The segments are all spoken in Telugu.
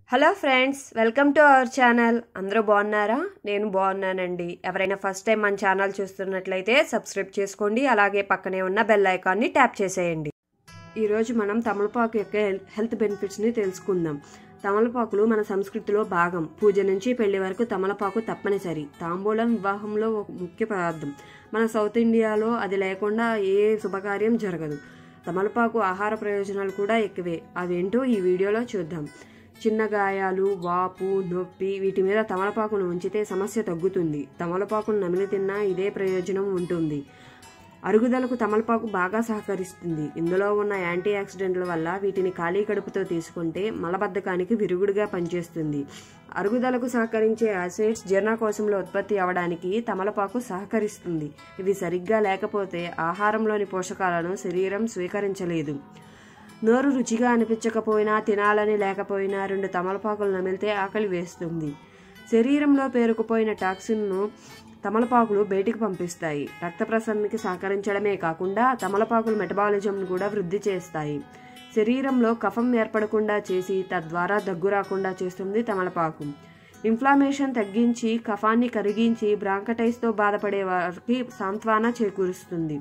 hello friends welcome to our channel అందరూ బాగున్నారా నేను బాగున్నానండి ఎవరైనా ఫస్ట్ టైం మన ఛానల్ చూస్తున్నట్లయితే సబ్స్క్రైబ్ చేసుకోండి అలాగే పక్కనే ఉన్న బెల్ ఐకాన్ని ట్యాప్ చేసేయండి ఈరోజు మనం తమలపాకు యొక్క హెల్- హెల్త్ బెనిఫిట్స్ని తెలుసుకుందాం తమలపాకులు మన సంస్కృతిలో భాగం పూజ నుంచి పెళ్లి వరకు తమలపాకు తప్పనిసరి తాంబూలం వివాహంలో ఒక ముఖ్య పదార్థం మన సౌత్ ఇండియాలో అది లేకుండా ఏ శుభకార్యం జరగదు తమలపాకు ఆహార ప్రయోజనాలు కూడా ఎక్కువే అవేంటో ఈ వీడియోలో చూద్దాం చిన్న గాయాలు వాపు నొప్పి వీటి మీద తమలపాకును ఉంచితే సమస్య తగ్గుతుంది తమలపాకును నమిలి తిన్నా ఇదే ప్రయోజనం ఉంటుంది అరుగుదలకు తమలపాకు బాగా సహకరిస్తుంది ఇందులో ఉన్న యాంటీ ఆక్సిడెంట్ల వల్ల వీటిని ఖాళీ కడుపుతో తీసుకుంటే మలబద్ధకానికి విరుగుడుగా పనిచేస్తుంది అరుగుదలకు సహకరించే యాసిడ్స్ జీర్ణకోశంలో ఉత్పత్తి అవడానికి తమలపాకు సహకరిస్తుంది ఇవి సరిగ్గా లేకపోతే ఆహారంలోని పోషకాలను శరీరం స్వీకరించలేదు నోరు రుచిగా అనిపించకపోయినా తినాలని లేకపోయినా రెండు తమలపాకులు నమిలితే ఆకలి వేస్తుంది శరీరంలో పేరుకుపోయిన టాక్సిన్ను తమలపాకులు బయటికి పంపిస్తాయి రక్త ప్రసరణకి సహకరించడమే కాకుండా తమలపాకులు మెటబాలిజంను కూడా వృద్ధి చేస్తాయి శరీరంలో కఫం ఏర్పడకుండా చేసి తద్వారా దగ్గు రాకుండా చేస్తుంది తమలపాకు ఇన్ఫ్లామేషన్ తగ్గించి కఫాన్ని కరిగించి బ్రాంకటైస్తో బాధపడే వారికి సాంత్వన చేకూరుస్తుంది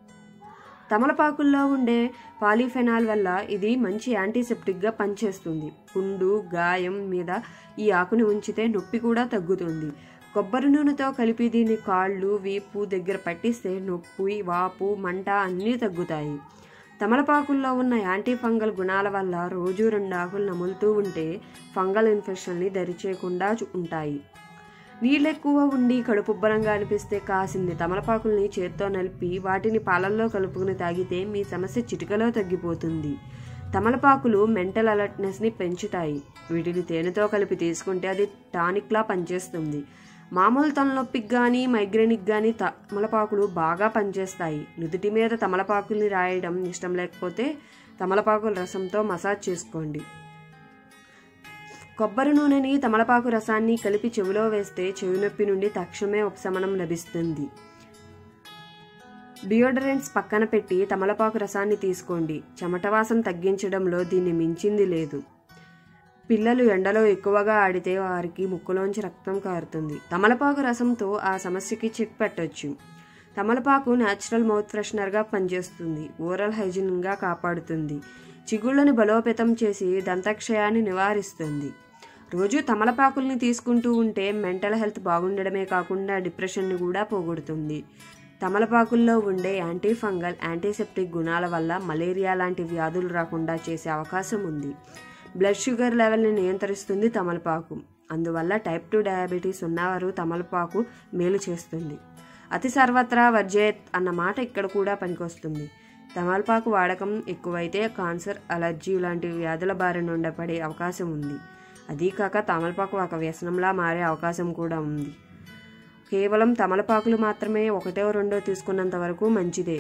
తమలపాకుల్లో ఉండే పాలిఫెనాల్ వల్ల ఇది మంచి యాంటీసెప్టిక్గా పనిచేస్తుంది పుండు గాయం మీద ఈ ఆకుని ఉంచితే నొప్పి కూడా తగ్గుతుంది కొబ్బరి నూనెతో కలిపి దీన్ని కాళ్ళు వీపు దగ్గర పట్టిస్తే నొప్పి వాపు మంట అన్నీ తగ్గుతాయి తమలపాకుల్లో ఉన్న యాంటీ ఫంగల్ గుణాల వల్ల రోజు రెండు ఆకులు నములుతూ ఉంటే ఫంగల్ ఇన్ఫెక్షన్ని దరిచేయకుండా చు- ఉంటాయి నీళ్ళెక్కువ ఉండి కడుపుబ్బరంగా అనిపిస్తే కాసింది తమలపాకుల్ని చేత్తో నలిపి వాటిని పాలల్లో కలుపుకుని తాగితే మీ సమస్య చిటికలో తగ్గిపోతుంది తమలపాకులు మెంటల్ అలర్ట్నెస్ని పెంచుతాయి వీటిని తేనెతో కలిపి తీసుకుంటే అది టానిక్లా పనిచేస్తుంది మామూలు తలనొప్పికి కానీ మైగ్రేన్కి కానీ తమలపాకులు బాగా పనిచేస్తాయి నుదుటి మీద తమలపాకుల్ని రాయడం ఇష్టం లేకపోతే తమలపాకుల రసంతో మసాజ్ చేసుకోండి కొబ్బరి నూనెని తమలపాకు రసాన్ని కలిపి చెవిలో వేస్తే చెవి నొప్పి నుండి తక్షణమే ఉపశమనం లభిస్తుంది డియోడరెంట్స్ పక్కన పెట్టి తమలపాకు రసాన్ని తీసుకోండి చెమట వాసన తగ్గించడంలో దీన్ని మించింది లేదు పిల్లలు ఎండలో ఎక్కువగా ఆడితే వారికి ముక్కులోంచి రక్తం కారుతుంది తమలపాకు రసంతో ఆ సమస్యకి చెక్ పెట్టొచ్చు తమలపాకు న్యాచురల్ మౌత్ ఫ్రెషనర్గా పనిచేస్తుంది ఓరల్ హైజీన్గా కాపాడుతుంది చిగుళ్ళని బలోపేతం చేసి దంతక్షయాన్ని నివారిస్తుంది రోజు తమలపాకుల్ని తీసుకుంటూ ఉంటే మెంటల్ హెల్త్ బాగుండడమే కాకుండా డిప్రెషన్ని కూడా పోగొడుతుంది తమలపాకుల్లో ఉండే యాంటీ ఫంగల్ యాంటీసెప్టిక్ గుణాల వల్ల మలేరియా లాంటి వ్యాధులు రాకుండా చేసే అవకాశం ఉంది బ్లడ్ షుగర్ లెవెల్ని నియంత్రిస్తుంది తమలపాకు అందువల్ల టైప్ టూ డయాబెటీస్ ఉన్నవారు తమలపాకు మేలు చేస్తుంది అతి సర్వత్రా వర్జేత్ అన్న మాట ఇక్కడ కూడా పనికొస్తుంది తమలపాకు వాడకం ఎక్కువైతే కాన్సర్ అలర్జీ లాంటి వ్యాధుల బారి నుండి పడే అవకాశం ఉంది అదీ కాక తమలపాకు ఒక వ్యసనంలా మారే అవకాశం కూడా ఉంది కేవలం తమలపాకులు మాత్రమే ఒకటో రెండో తీసుకున్నంత వరకు మంచిదే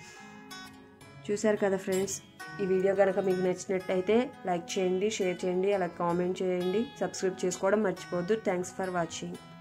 చూశారు కదా ఫ్రెండ్స్ ఈ వీడియో కనుక మీకు నచ్చినట్టయితే లైక్ చేయండి షేర్ చేయండి అలా కామెంట్ చేయండి సబ్స్క్రైబ్ చేసుకోవడం మర్చిపోవద్దు థ్యాంక్స్ ఫర్ వాచింగ్